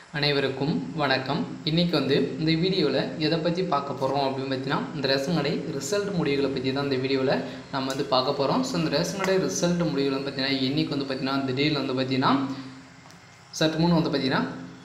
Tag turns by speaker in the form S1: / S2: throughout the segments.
S1: அனைவருக்கும் வணக்கம் இன்றைக்கி வந்து இந்த வீடியோவில் எதை பற்றி பார்க்க போகிறோம் அப்படின்னு பார்த்தீங்கன்னா இந்த ரேஷன் கடை ரிசல்ட் முடிவுகளை பற்றி தான் இந்த வீடியோவில் நம்ம வந்து பார்க்க போகிறோம் ஸோ இந்த ரேஷன் கடை ரிசல்ட் முடிவுகள் வந்து பார்த்தீங்கன்னா இன்றைக்கி வந்து பார்த்தீங்கன்னா திடீர்னு வந்து பார்த்தீங்கன்னா சற்று முன் வந்து பார்த்தீங்கன்னா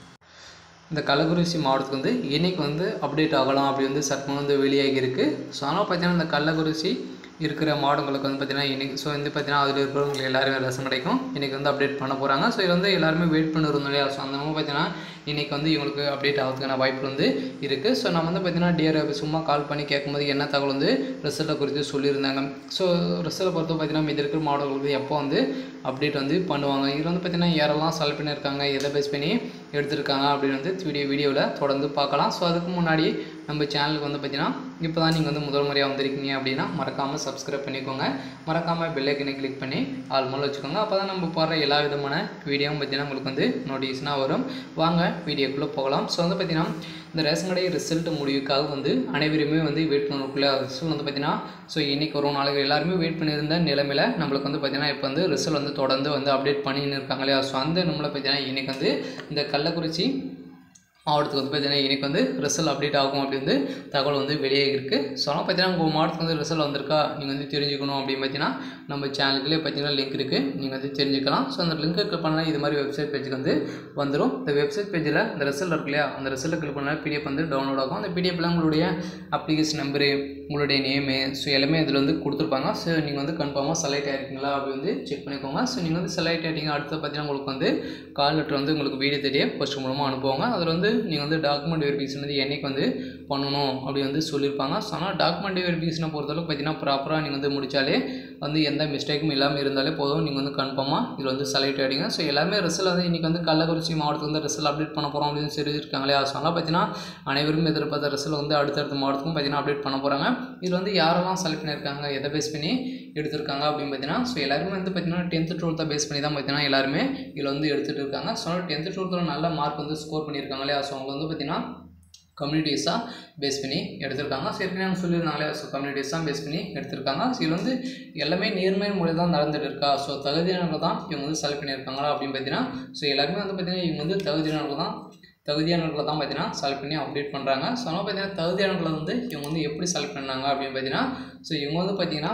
S1: இந்த கள்ளக்குறிச்சி மாவட்டத்துக்கு வந்து இன்றைக்கி வந்து அப்டேட் ஆகலாம் அப்படி வந்து சற்று முன் வந்து வெளியாகி இருக்குது ஸோ ஆனால் பார்த்தீங்கன்னா இந்த கள்ளக்குறிச்சி இருக்கிற மாவட்டங்களுக்கு வந்து பார்த்தீங்கன்னா இன்றைக்கி ஸோ வந்து பார்த்தீங்கன்னா அதில் இருக்கிறவங்க எல்லாருமே ரசம் கிடைக்கும் இன்றைக்கி வந்து அப்டேட் பண்ண போகிறாங்க ஸோ இது வந்து எல்லாருமே வெயிட் பண்ணிருந்தோம் இல்லையா ஸோ அந்த மாதிரி பார்த்தீங்கன்னா இன்றைக்கி வந்து இவங்களுக்கு அப்டேட் ஆகிறதுக்கான வாய்ப்பு வந்து இருக்குது ஸோ நம்ம வந்து பார்த்தீங்கன்னா டிஆர் சும்மா கால் பண்ணி கேட்கும்போது என்ன தகவல் வந்து ரிசல்ட்டை குறித்து சொல்லியிருந்தாங்க ஸோ ரிசல்ட்டை பொறுத்த பார்த்தீங்கன்னா மீதி இருக்கிற மாவட்டங்களுக்கு எப்போ வந்து அப்டேட் வந்து பண்ணுவாங்க இதில் வந்து பார்த்தீங்கன்னா யாரெல்லாம் செலக்ட் பண்ணியிருக்காங்க எதை பேஸ் பண்ணி எடுத்திருக்காங்க அப்படின்னு வந்து வீடியோ வீடியோவில் தொடர்ந்து பார்க்கலாம் ஸோ அதுக்கு முன்னாடி நம்ம சேனலுக்கு வந்து பார்த்தீங்கன்னா இப்போ தான் நீங்கள் வந்து முதல் முறையாக வந்திருக்கீங்க அப்படின்னா மறக்காமல் சப்ஸ்கிரைப் பண்ணிக்கோங்க மறக்காமல் பெல்லைக்கனை கிளிக் பண்ணி ஆல் மூலம் வச்சுக்கோங்க அப்போ தான் நம்ம போடுற எல்லா விதமான வீடியோவும் பார்த்தீங்கன்னா உங்களுக்கு வந்து நோட்டிஃபிகேஷனாக வரும் வாங்க வீடியோக்குள்ளே போகலாம் ஸோ வந்து பார்த்தீங்கன்னா இந்த ரேஷன் கடை ரிசல்ட் முடிவுக்காக வந்து அனைவருமே வந்து வெயிட் பண்ணக்குள்ள ரிசல்ட் வந்து பார்த்தீங்கன்னா ஸோ இன்றைக்கி ஒரு நாளைக்கு எல்லாருமே வெயிட் பண்ணியிருந்த நிலைமையில் நம்மளுக்கு வந்து பார்த்தீங்கன்னா இப்போ வந்து ரிசல்ட் வந்து தொடர்ந்து வந்து அப்டேட் பண்ணின்னு இருக்காங்க இல்லையா ஸோ அந்த நம்மளை பார்த்தீங்கன்னா இன்றைக்கி வந்து இந்த கள்ளக்குறிச்சி மாவட்டத்துக்கு வந்து பார்த்தீங்கன்னா இன்றைக்கி வந்து ரிசல்ட் அப்டேட் ஆகும் அப்படி வந்து தகவல் வந்து வெளியே இருக்குது ஸோ ஆனால் பார்த்தீங்கன்னா உங்கள் மாவட்டத்துக்கு வந்து ரிசல்ட் வந்திருக்கா நீங்கள் வந்து தெரிஞ்சுக்கணும் அப்படின்னு பார்த்தீங்கன்னா நம்ம சேனலுக்குள்ளே பார்த்தீங்கன்னா லிங்க் இருக்குது நீங்கள் வந்து தெரிஞ்சுக்கலாம் ஸோ அந்த லிங்க்கை கிளிக் பண்ணால் இது மாதிரி வெப்சைட் பேஜுக்கு வந்து வந்துடும் இந்த வெப்சைட் பேஜில் இந்த ரிசல்ட் இருக்கு இல்லையா அந்த ரிசல்ட்டை கிளிக் பண்ணால் பிடிஎஃப் வந்து டவுன்லோட் ஆகும் அந்த பிடிஎஃப்ல உங்களுடைய அப்ளிகேஷன் நம்பரு உங்களுடைய நேமு ஸோ எல்லாமே இதில் வந்து கொடுத்துருப்பாங்க ஸோ நீங்கள் வந்து கன்ஃபார்மாக செலக்ட் ஆகிருக்கீங்களா அப்படி வந்து செக் பண்ணிக்கோங்க ஸோ நீங்கள் வந்து செலக்ட் ஆகிட்டீங்க அடுத்து பார்த்தீங்கன்னா உங்களுக்கு வந்து கால் லெட்டர் வந்து உங்களுக்கு வீடியோ தெரிய போஸ்ட் மூலமாக அனுப்புவாங்க அதில் வந்து நீங்கள் வந்து டாக்குமெண்ட் வெரிஃபிகேஷன் வந்து என்னைக்கு வந்து பண்ணணும் அப்படி வந்து சொல்லியிருப்பாங்க ஸோ ஆனால் டாக்குமெண்ட் வெரிஃபிகேஷனை பொறுத்தளவுக்கு பார்த்தீங்கன்னா ப்ராப்பராக நீங்கள் வந்து முடித்தாலே வந்து எந்த மிஸ்டேக்கும் இல்லாமல் இருந்தாலே போதும் நீங்கள் வந்து கன்ஃபார்மாக இதில் வந்து செலக்ட் ஆகிடுங்க ஸோ எல்லாமே ரிசல்ட் வந்து இன்றைக்கி வந்து கள்ளக்குறிச்சி மாவட்டத்துக்கு வந்து ரிசல்ட் அப்டேட் பண்ண போகிறோம் அப்படின்னு சொல்லியிருக்காங்க இல்லையா ஸோ அதனால் பார்த்தீங்கன்னா அனைவரும் எதிர்பார்த்த ரிசல்ட் வந்து அடுத்தடுத்த மாவட்டத்துக்கும் பார்த்தீங்கன்னா அப்டேட் பண்ண போகிறாங்க இதில் வந்து யாரெல்லாம் செலக்ட் பண்ணியிருக்காங்க எதை பேஸ் பண்ணி எடுத்திருக்காங்க அப்படின்னு பார்த்தீங்கன்னா ஸோ எல்லாருமே வந்து பார்த்தீங்கன்னா டென்த்து டுவெல்த்தை பேஸ் பண்ணி தான் பார்த்தீங்கன்னா எல்லாருமே இதில் வந்து எடுத்துகிட்டு இருக்காங்க ஸோ டென்த்து டுவெல்த்தில் நல்ல மார்க் வந்து ஸ்கோர் பண்ணியிருக்காங்க இல்லையா ஸோ அவங்க வந்து பார்த்தீங்கன்னா கம்யூனிட்டிஸாக பேஸ் பண்ணி எடுத்திருக்காங்க ஸோ ஏற்கனவே நான் சொல்லியிருந்தாங்களே ஸோ கம்யூனிட்டிஸாக பேஸ் பண்ணி எடுத்திருக்காங்க ஸோ இது வந்து எல்லாமே நேர்மையான முறையில் தான் நடந்துட்டு இருக்கா ஸோ தகுதியானவர்கள் தான் இவங்க வந்து செலக்ட் பண்ணியிருக்காங்களா அப்படின்னு பார்த்தீங்கன்னா ஸோ எல்லாருமே வந்து பார்த்தீங்கன்னா இவங்க வந்து தகுதியானவர்கள் தான் தகுதியானவர்களை தான் பார்த்தீங்கன்னா செலக்ட் பண்ணி அப்டேட் பண்ணுறாங்க ஸோ ஆனால் பார்த்தீங்கன்னா தகுதியானவர்களை வந்து இவங்க வந்து எப்படி செலக்ட் பண்ணாங்க அப்படின்னு பார்த்தீங்கன்னா ஸோ இவங்க வந்து பார்த்தீங்கன்னா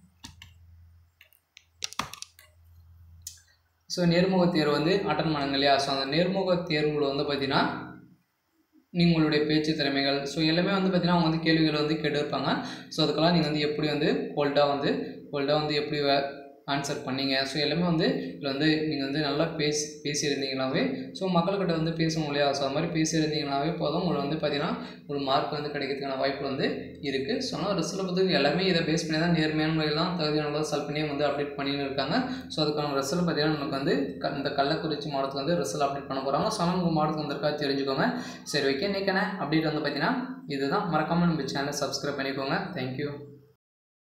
S1: ஸோ நேர்முக தேர்வு வந்து அட்டன் பண்ணுங்க இல்லையா ஸோ அந்த நேர்முக தேர்வுகள் வந்து பார்த்தீங்கன்னா நீங்களுடைய பேச்சு திறமைகள் ஸோ எல்லாமே வந்து பார்த்தீங்கன்னா அவங்க வந்து கேள்விகளை வந்து கேட்டிருப்பாங்க ஸோ அதுக்கெல்லாம் நீங்கள் வந்து எப்படி வந்து ஹோல்டாக வந்து ஹோல்டாக வந்து எப்படி ஆன்சர் பண்ணீங்க ஸோ எல்லாமே வந்து இதில் வந்து நீங்கள் வந்து நல்லா பேசி பேசியிருந்தீங்கனாவே ஸோ மக்கள்கிட்ட வந்து பேசணும் இல்லையா ஸோ அது மாதிரி பேசியிருந்தீங்கனாவே போதும் உங்களுக்கு வந்து பார்த்தீங்கன்னா ஒரு மார்க் வந்து கிடைக்கிறதுக்கான வாய்ப்பு வந்து இருக்குது ஸோ ஆனால் ரிசல்ட் பற்றி எல்லாமே இதை பேஸ் பண்ணி தான் நேர்மையான முறையில் தான் தகுதியான செலக்ட் பண்ணி வந்து அப்டேட் பண்ணின்னு இருக்காங்க ஸோ அதுக்கான ரிசல்ட் பார்த்தீங்கன்னா நமக்கு வந்து க- இந்த கள்ளக்குறிச்சி மாவட்டத்துக்கு வந்து ரிசல்ட் அப்டேட் பண்ண போகிறாங்க ஸோ ஆனால் உங்கள் மாவட்டத்துக்கு வந்திருக்கா தெரிஞ்சுக்கோங்க சரி ஓகே இன்னைக்கான அப்டேட் வந்து பார்த்தீங்கன்னா இதுதான் மறக்காமல் நம்ம சேனலை சப்ஸ்கிரைப் பண்ணிக்கோங்க தேங்க்யூ